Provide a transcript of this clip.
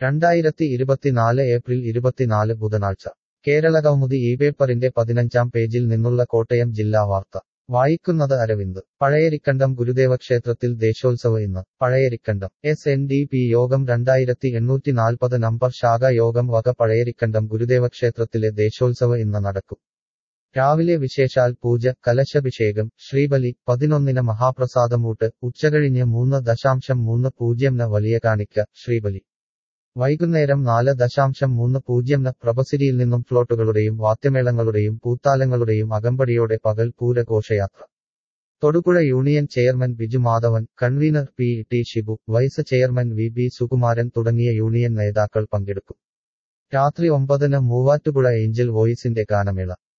രണ്ടായിരത്തി ഇരുപത്തിനാല് ഏപ്രിൽ ഇരുപത്തിനാല് ബുധനാഴ്ച കേരള കൗമുദി ഈ പേപ്പറിന്റെ പതിനഞ്ചാം പേജിൽ നിന്നുള്ള കോട്ടയം ജില്ലാ വാർത്ത വായിക്കുന്നത് അരവിന്ദ് പഴയരിക്കണ്ടം ഗുരുദേവ ക്ഷേത്രത്തിൽ ദേശോത്സവ ഇന്ന് Pazhayarikkandam S N D P Yogam രണ്ടായിരത്തി എണ്ണൂറ്റി നാൽപ്പത് നമ്പർ ശാഖ യോഗം വക പഴയരിക്കണ്ടം ഗുരുദേവ ക്ഷേത്രത്തിലെ ദേശോത്സവ ഇന്ന് നടക്കും രാവിലെ വിശേഷാൽ പൂജ കലശാഭിഷേകം ശ്രീബലി പതിനൊന്നിന് മഹാപ്രസാദമൂട്ട് ഉച്ചകഴിഞ്ഞ് മൂന്ന് ദശാംശം മൂന്ന് പൂജ്യംന വലിയ കാണിക്ക ശ്രീബലി വൈകുന്നേരം നാല് ദശാംശം മൂന്ന് പൂജ്യം പ്രഭസിരിയിൽ നിന്നും ഫ്ലോട്ടുകളുടെയും വാദ്യമേളങ്ങളുടെയും പൂത്താലങ്ങളുടെയും അകമ്പടിയോടെ പകൽ പൂര ഘോഷയാത്ര Thodupuzha union chairman Biju Madhavan convenor P T Shibu vice chairman V B Sukumaran തുടങ്ങിയ യൂണിയൻ നേതാക്കൾ പങ്കെടുക്കും രാത്രി ഒമ്പതിന് മൂവാറ്റുപുഴ ഏഞ്ചൽ വോയിസിന്റെ ഗാനമേള